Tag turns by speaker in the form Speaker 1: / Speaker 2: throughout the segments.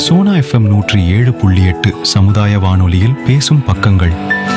Speaker 1: Sona FM நூற்றி ஏழு புள்ளி எட்டு சமுதாய வானொலியில் பேசும் பக்கங்கள்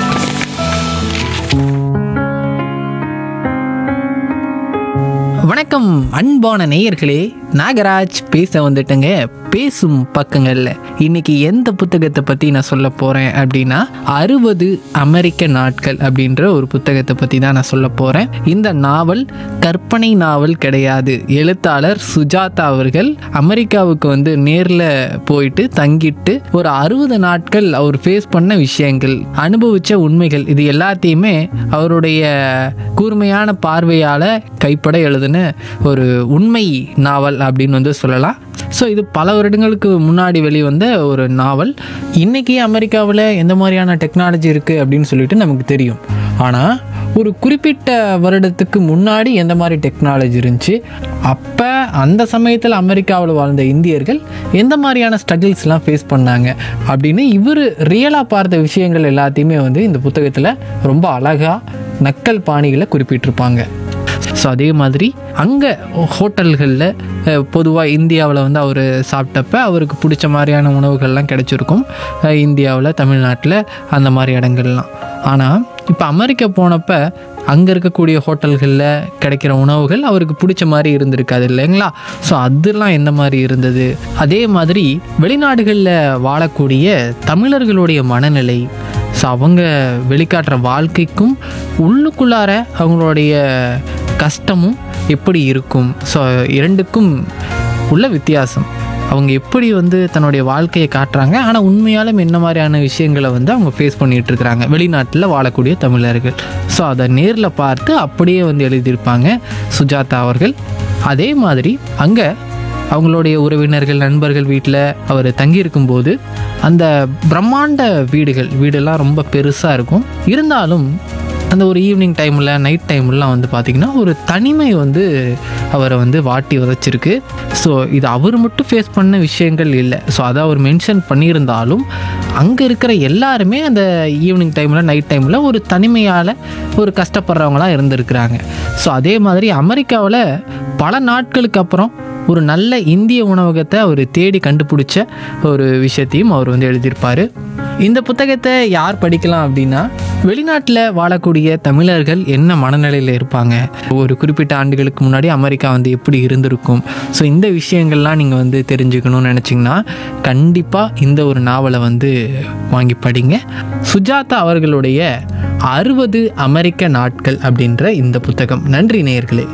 Speaker 2: வணக்கம் அன்பான நேயர்களே நாகராஜ் பேச வந்துட்டேங்க பேசும் பக்கங்கள்ல இன்னைக்கு எந்த புத்தகத்தை பத்தி நான் சொல்ல போறேன் அப்படின்னா அறுபது அமெரிக்க நாட்கள் அப்படின்ற ஒரு புத்தகத்தை பத்தி தான் நான் சொல்ல போறேன் இந்த நாவல் கற்பனை நாவல் கிடையாது எழுத்தாளர் சுஜாதா அவர்கள் அமெரிக்காவுக்கு வந்து நேர்ல போயிட்டு தங்கிட்டு ஒரு அறுபது நாட்கள் அவர் ஃபேஸ் பண்ண விஷயங்கள் அனுபவிச்ச உண்மைகள் இது எல்லாத்தையுமே அவருடைய கூர்மையான பார்வையால கைப்பட எழுதின ஒரு உண்மை நாவல் அப்படின்னு வந்து சொல்லலாம் ஸோ இது பல வருடங்களுக்கு முன்னாடி வெளிவந்த ஒரு நாவல் இன்னைக்கு அமெரிக்காவில் எந்த மாதிரியான டெக்னாலஜி இருக்குது அப்படின்னு சொல்லிட்டு நமக்கு தெரியும் ஆனால் ஒரு குறிப்பிட்ட வருடத்துக்கு முன்னாடி எந்த மாதிரி டெக்னாலஜி இருந்துச்சு அப்போ அந்த சமயத்தில் அமெரிக்காவில் வாழ்ந்த இந்தியர்கள் எந்த மாதிரியான ஸ்ட்ரகிள்ஸ்லாம் ஃபேஸ் பண்ணாங்க அப்படின்னு இவர் ரியலாக பார்த்த விஷயங்கள் எல்லாத்தையுமே வந்து இந்த புத்தகத்தில் ரொம்ப அழகாக நக்கல் பாணிகளை குறிப்பிட்டிருப்பாங்க ஸோ அதே மாதிரி அங்கே ஹோட்டல்களில் பொதுவாக இந்தியாவில் வந்து அவர் சாப்பிட்டப்ப அவருக்கு பிடிச்ச மாதிரியான உணவுகள்லாம் கிடைச்சிருக்கும் அஹ் இந்தியாவில் தமிழ்நாட்டில் அந்த மாதிரி இடங்கள்லாம் ஆனால் இப்போ அமெரிக்கா போனப்ப அங்கே இருக்கக்கூடிய ஹோட்டல்களில் கிடைக்கிற உணவுகள் அவருக்கு பிடிச்ச மாதிரி இருந்திருக்காது இல்லைங்களா ஸோ அதெல்லாம் எந்த மாதிரி இருந்தது அதே மாதிரி வெளிநாடுகளில் வாழக்கூடிய தமிழர்களுடைய மனநிலை ஸோ அவங்க வெளிக்காட்டுற வாழ்க்கைக்கும் உள்ளுக்குள்ளார அவங்களுடைய கஷ்டமும் எப்படி இருக்கும் ஸோ இரண்டுக்கும் உள்ள வித்தியாசம் அவங்க எப்படி வந்து தன்னுடைய வாழ்க்கையை காட்டுறாங்க ஆனால் உண்மையாலும் என்ன மாதிரியான விஷயங்களை வந்து அவங்க ஃபேஸ் பண்ணிட்டு இருக்கிறாங்க வெளிநாட்டில் வாழக்கூடிய தமிழர்கள் ஸோ அதை நேரில் பார்த்து அப்படியே வந்து எழுதியிருப்பாங்க சுஜாதா அவர்கள் அதே மாதிரி அங்கே அவங்களுடைய உறவினர்கள் நண்பர்கள் வீட்டில் அவர் தங்கியிருக்கும்போது அந்த பிரம்மாண்ட வீடுகள் வீடெல்லாம் ரொம்ப பெருசாக இருக்கும் இருந்தாலும் அந்த ஒரு ஈவினிங் டைமில் நைட் டைம்லாம் வந்து பார்த்திங்கன்னா ஒரு தனிமை வந்து அவரை வந்து வாட்டி உதைச்சிருக்கு ஸோ இது அவர் மட்டும் ஃபேஸ் பண்ண விஷயங்கள் இல்லை ஸோ அதை அவர் மென்ஷன் பண்ணியிருந்தாலும் அங்கே இருக்கிற எல்லாருமே அந்த ஈவினிங் டைமில் நைட் டைமில் ஒரு தனிமையால் ஒரு கஷ்டப்படுறவங்களாம் இருந்திருக்கிறாங்க ஸோ அதே மாதிரி அமெரிக்காவில் பல நாட்களுக்கு அப்புறம் ஒரு நல்ல இந்திய உணவகத்தை அவர் தேடி கண்டுபிடிச்ச ஒரு விஷயத்தையும் அவர் வந்து எழுதியிருப்பார் இந்த புத்தகத்தை யார் படிக்கலாம் அப்படின்னா வெளிநாட்டில் வாழக்கூடிய தமிழர்கள் என்ன மனநிலையில் இருப்பாங்க ஒரு குறிப்பிட்ட ஆண்டுகளுக்கு முன்னாடி அமெரிக்கா வந்து எப்படி இருந்திருக்கும் ஸோ இந்த விஷயங்கள்லாம் நீங்கள் வந்து தெரிஞ்சுக்கணும்னு நினச்சிங்கன்னா கண்டிப்பாக இந்த ஒரு நாவலை வந்து வாங்கி படிங்க சுஜாதா அவர்களுடைய அறுபது அமெரிக்க நாட்கள் அப்படின்ற இந்த புத்தகம் நன்றி நேயர்களே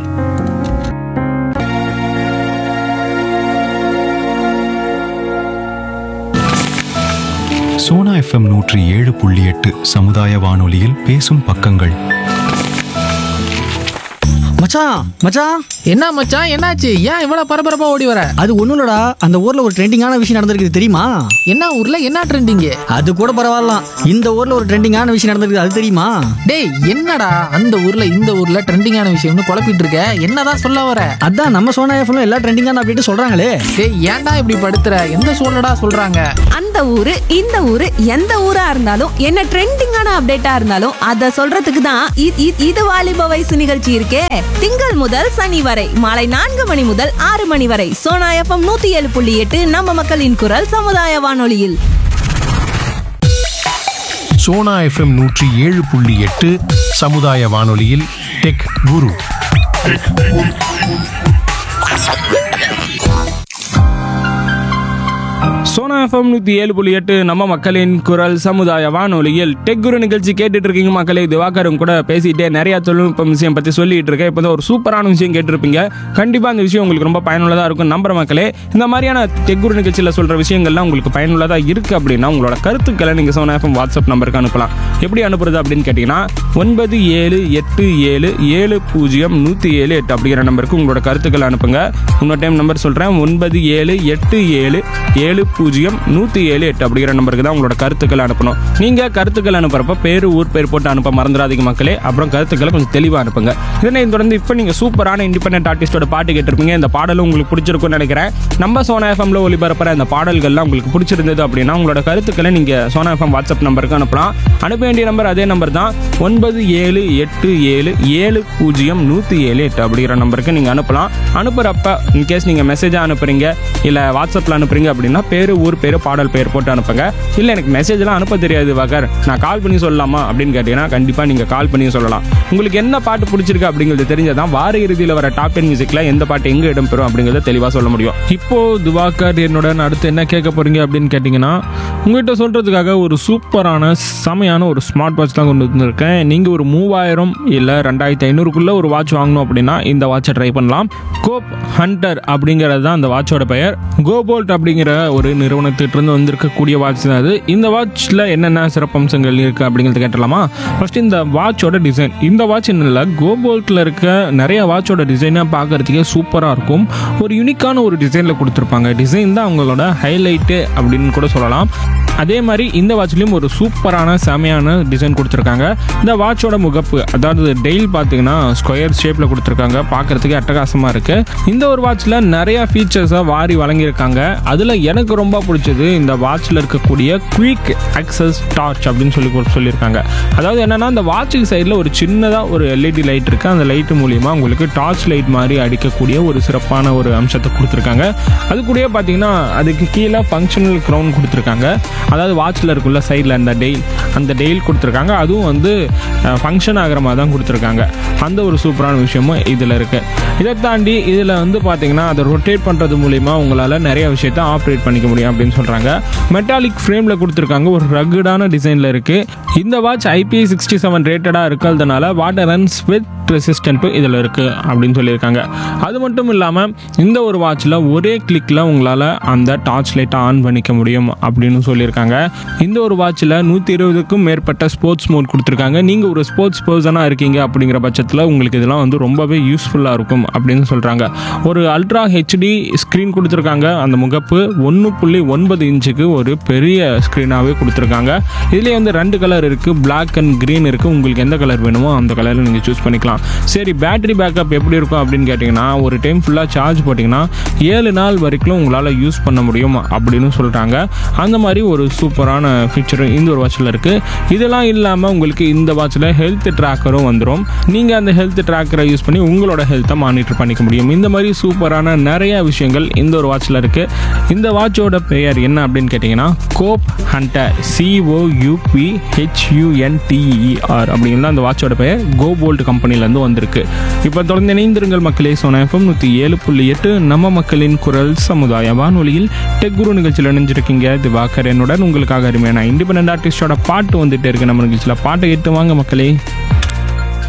Speaker 1: சோனா எஃப்எம் நூற்றி ஏழு புள்ளி எட்டு சமுதாய வானொலியில் பேசும் பக்கங்கள்
Speaker 3: மச்சான் மச்சான்
Speaker 2: என்ன மச்சான் என்னாச்சு ஏன் இவ்வளோ பரபரப்பாக ஓடி வர
Speaker 3: அது ஒன்றும் இல்லடா அந்த ஊர்ல ஒரு ட்ரெண்டிங்கான விஷயம் நடந்திருக்குது தெரியுமா
Speaker 2: என்ன ஊரில் என்ன ட்ரெண்டிங்கு
Speaker 3: அது கூட பரவாயில்ல இந்த ஊர்ல ஒரு ட்ரெண்டிங்கான விஷயம் நடந்திருக்குது அது தெரியுமா
Speaker 2: டேய் என்னடா அந்த ஊர்ல இந்த ஊர்ல ட்ரெண்டிங்கான விஷயம்னு குழப்பிட்டு இருக்க என்னதான் சொல்ல வர
Speaker 3: அதான் நம்ம சோனா எஃப்எம்ல எல்லா ட்ரெண்டிங்கான அப்படின்ட்டு சொல்றாங்களே
Speaker 2: டேய் ஏன்டா இப்படி படுத்துற எந்த சூழலடா சொல்றாங்க
Speaker 4: அந்த ஊரு இந்த ஊரு எந்த ஊரா இருந்தாலும் என்ன ட்ரெண்டிங்கான அப்டேட்டா இருந்தாலும் அத சொல்றதுக்கு தான் இ- இ- இது வாலிப வயசு நிகழ்ச்சி இருக்கே திங்கள் முதல் சனி வரை மாலை நான்கு மணி முதல் ஆறு மணி வரை சோனா எஃப்எம் நூத்தி ஏழு புள்ளி எட்டு நம்ம மக்களின் குரல் சமுதாய வானொலியில்
Speaker 5: சோனா எஃப்எம் நூற்றி ஏழு புள்ளி எட்டு சமுதாய வானொலியில் டெக் குரு
Speaker 6: சோனா எஃப்எம் நூற்றி ஏழு புள்ளி எட்டு நம்ம மக்களின் குரல் சமுதாய வானொலியில் டெக் குரு நிகழ்ச்சி கேட்டுட்டு இருக்கீங்க மக்களே திவாகரும் கூட பேசிட்டே நிறைய தொழில்நுட்பம் விஷயம் பற்றி சொல்லிட்டு இருக்கேன் இப்போ தான் ஒரு சூப்பரான விஷயம் கேட்டிருப்பீங்க கண்டிப்பாக அந்த விஷயம் உங்களுக்கு ரொம்ப பயனுள்ளதாக இருக்கும் நம்புற மக்களே இந்த மாதிரியான டெக் குரு நிகழ்ச்சியில் சொல்கிற விஷயங்கள்லாம் உங்களுக்கு பயனுள்ளதாக இருக்குது அப்படின்னா உங்களோட கருத்துக்களை நீங்கள் சோனா எஃப்எம் வாட்ஸ்அப் நம்பருக்கு அனுப்பலாம் எப்படி அனுப்புறது அப்படின்னு கேட்டிங்கன்னா ஒன்பது ஏழு எட்டு ஏழு ஏழு பூஜ்ஜியம் நூற்றி ஏழு எட்டு அப்படிங்கிற நம்பருக்கு உங்களோட கருத்துக்களை அனுப்புங்க இன்னொரு டைம் நம்பர் சொல்கிறேன் ஒன்பது ஏழு எட்டு ஏழு ஏழு பூஜ்ஜியம் நூற்றி ஏழு எட்டு அப்படிங்கிற நம்பருக்கு தான் உங்களோட கருத்துக்களை அனுப்பணும் நீங்கள் கருத்துக்கள் அனுப்புறப்ப பேர் ஊர் பேர் போட்டு அனுப்ப மறந்துடாதீங்க மக்களே அப்புறம் கருத்துக்களை கொஞ்சம் தெளிவாக அனுப்புங்க இதனை தொடர்ந்து இப்போ நீங்கள் சூப்பரான இண்டிபெண்டன்ட் ஆர்டிஸ்டோட பாட்டு கேட்டிருப்பீங்க இந்த பாடலும் உங்களுக்கு பிடிச்சிருக்கும்னு நினைக்கிறேன் நம்ம சோனா எஃப்எம்ல ஒளிபரப்புற இந்த பாடல்கள்லாம் உங்களுக்கு பிடிச்சிருந்தது அப்படின்னா உங்களோட கருத்துக்களை நீங்கள் சோனா எஃப்எம் வாட்ஸ்அப் நம்பருக்கு அனுப்பலாம் அனுப்ப வேண்டிய நம்பர் அதே நம்பர் தான் ஒன்பது ஏழு எட்டு ஏழு ஏழு பூஜ்ஜியம் நூற்றி ஏழு எட்டு அப்படிங்கிற நம்பருக்கு நீங்கள் அனுப்பலாம் அனுப்புகிறப்ப இன்கேஸ் நீங்கள் மெசேஜாக அனுப்புறீங்க இல்லை வாட்ஸ்அப்பில் அனுப்புறீங்க அப்படின்னா பேர் பேர் ஊர் பேர் பாடல் பேர் போட்டு அனுப்புங்க இல்லை எனக்கு மெசேஜ்லாம் அனுப்ப தெரியாது திவாகர் நான் கால் பண்ணி சொல்லலாமா அப்படின்னு கேட்டீங்கன்னா கண்டிப்பாக நீங்கள் கால் பண்ணி சொல்லலாம் உங்களுக்கு என்ன பாட்டு பிடிச்சிருக்கு அப்படிங்கிறது தெரிஞ்சதான் வார இறுதியில் வர டாப் டென் மியூசிக்கில் எந்த பாட்டு எங்கே இடம்பெறும் அப்படிங்கிறத தெளிவாக சொல்ல முடியும் இப்போ திவாகர் என்னுடன் அடுத்து என்ன கேட்க போறீங்க அப்படின்னு கேட்டிங்கன்னா உங்கள்கிட்ட சொல்கிறதுக்காக ஒரு சூப்பரான செமையான ஒரு ஸ்மார்ட் வாட்ச் தான் கொண்டு வந்திருக்கேன் நீங்கள் ஒரு மூவாயிரம் இல்லை ரெண்டாயிரத்தி ஐநூறுக்குள்ளே ஒரு வாட்ச் வாங்கணும் அப்படின்னா இந்த வாட்சை ட்ரை பண்ணலாம் கோப் ஹண்டர் அப்படிங்கிறது தான் அந்த வாட்சோட பெயர் கோபோல்ட் அப்படிங்கிற ஒரு நிறுவனத்திட்டிருந்து வந்திருக்கக்கூடிய வாட்ச் தான் அது இந்த வாட்ச்சில் என்னென்ன சிறப்பம்சங்கள் இருக்குது அப்படிங்கிறது கேட்டலாமா ஃபர்ஸ்ட் இந்த வாட்சோட டிசைன் இந்த வாட்ச் என்ன இல்லை கோபோல்ட்டில் இருக்க நிறைய வாட்சோட டிசைனாக பார்க்கறதுக்கே சூப்பராக இருக்கும் ஒரு யூனிக்கான ஒரு டிசைனில் கொடுத்துருப்பாங்க டிசைன் தான் அவங்களோட ஹைலைட்டு அப்படின்னு கூட சொல்லலாம் அதே மாதிரி இந்த வாட்ச்லேயும் ஒரு சூப்பரான செமையான டிசைன் கொடுத்துருக்காங்க இந்த வாட்சோட முகப்பு அதாவது டெயில் பார்த்தீங்கன்னா ஸ்கொயர் ஷேப்பில் கொடுத்துருக்காங்க பார்க்கறதுக்கு அட்டகாசமாக இருக்குது இந்த ஒரு வாட்சில் நிறைய ஃபீச்சர்ஸை வாரி வழங்கியிருக்காங்க அதில் எனக்கு ரொம்ப பிடிச்சது இந்த வாட்சில் இருக்கக்கூடிய குயிக் அக்சஸ் டார்ச் அப்படின்னு சொல்லி கொ- சொல்லியிருக்காங்க அதாவது என்னன்னா இந்த வாட்சுக்கு சைடில் ஒரு சின்னதாக ஒரு எல்இடி லைட் இருக்குது அந்த லைட் மூலியமாக உங்களுக்கு டார்ச் லைட் மாதிரி அடிக்கக்கூடிய ஒரு சிறப்பான ஒரு அம்சத்தை கொடுத்துருக்காங்க அது கூடயே பார்த்தீங்கன்னா அதுக்கு கீழே ஃபங்க்ஷனல் க்ரௌன் கொடுத்துருக்காங்க அதாவது வாட்சில் இருக்குள்ள சைடில் அந்த டெயில் அந்த டெயில் கொடுத்துருக்காங்க அதுவும் வந்து ஃபங்க்ஷன் ஆகிற மாதிரி தான் கொடுத்துருக்காங்க அந்த ஒரு சூப்பரான விஷயமும் இதில் இருக்குது இதை தாண்டி இதில் வந்து பார்த்தீங்கன்னா அதை ரொட்டேட் பண்ணுறது மூலிமா உங்களால் நிறைய விஷயத்த ஆப்ரேட் பண்ணிக்க முடியும் அப்படின்னு சொல்கிறாங்க மெட்டாலிக் ஃப்ரேமில் கொடுத்துருக்காங்க ஒரு ரகுடான டிசைனில் இருக்குது இந்த வாட்ச் ஐபி சிக்ஸ்டி செவன் ரேட்டடாக இருக்கிறதுனால வாட்டர் அண்ட் ஸ்வெட் ரெசிஸ்டன்ட்டும் இதில் இருக்குது அப்படின்னு சொல்லியிருக்காங்க அது மட்டும் இல்லாமல் இந்த ஒரு வாட்சில் ஒரே கிளிக்கில் உங்களால் அந்த டார்ச் லைட்டை ஆன் பண்ணிக்க முடியும் அப்படின்னு சொல்லியிருக்காங்க இந்த ஒரு வாட்சில் நூற்றி இருபதுக்கும் மேற்பட்ட ஸ்போர்ட்ஸ் மோட் கொடுத்துருக்காங்க நீங்கள் ஒரு ஸ்போர்ட்ஸ் பர்சனாக இருக்கீங்க அப்படிங்கிற பட்சத்தில் உங்களுக்கு இதெல்லாம் வந்து ரொம்பவே யூஸ்ஃபுல்லாக இருக்கும் அப்படின்னு சொல்கிறாங்க ஒரு அல்ட்ரா ஹெச்டி ஸ்க்ரீன் கொடுத்துருக்காங்க அந்த முகப்பு ஒன்று புள்ளி ஒன்பது இன்ச்சுக்கு ஒரு பெரிய ஸ்க்ரீனாகவே கொடுத்துருக்காங்க இதுலேயே வந்து ரெண்டு கலர் இருக்குது Black அண்ட் க்ரீன் இருக்குது உங்களுக்கு எந்த கலர் வேணுமோ அந்த கலரில் நீங்கள் சூஸ் பண்ணிக்கலாம் சரி பேட்டரி பேக்கப் எப்படி இருக்கும் அப்படின்னு கேட்டிங்கன்னா ஒரு டைம் ஃபுல்லாக சார்ஜ் போட்டிங்கன்னா ஏழு நாள் வரைக்கும் உங்களால் யூஸ் பண்ண முடியும் அப்படின்னு சொல்கிறாங்க அந்த மாதிரி ஒரு சூப்பரான ஃபீச்சரும் இந்த ஒரு வாட்சில் இருக்குது இதெல்லாம் இல்லாமல் உங்களுக்கு இந்த வாட்சில் ஹெல்த் ட்ராக்கரும் வந்துடும் நீங்கள் அந்த ஹெல்த் ட்ராக்கரை யூஸ் பண்ணி உங்களோட ஹெல்த்தை மானிட்டர் பண்ணிக்க முடியும் இந்த மாதிரி சூப்பரான நிறைய விஷயங்கள் இந்த ஒரு வாட்சில் இருக்குது இந்த வாட்சோட பெயர் என்ன அப்படின்னு கேட்டிங்கன்னா கோப் ஹண்டர் சிஓயூபி ஹெச்யூஎன்டிஇஆர் அப்படிங்கிறது அந்த வாட்சோட பெயர் கோபோல்ட் கம்பெனிலேருந்து வந்திருக்கு இப்போ தொடர்ந்து இணைந்திருங்கள் மக்களே சோனா எஃப்எம் நூற்றி ஏழு புள்ளி எட்டு நம்ம மக்களின் குரல் சமுதாய வானொலியில் டெக் குரு நிகழ்ச்சியில் இணைஞ்சிருக்கீங்க திவாகர் என்னுடன் உங்களுக்காக அருமையான இண்டிபெண்ட் ஆர்டிஸ்டோட பாட்டு வந்துட்டே இருக்கு நம்ம நிகழ்ச்சியில் பாட்டை கேட்டு வாங்க மக்களே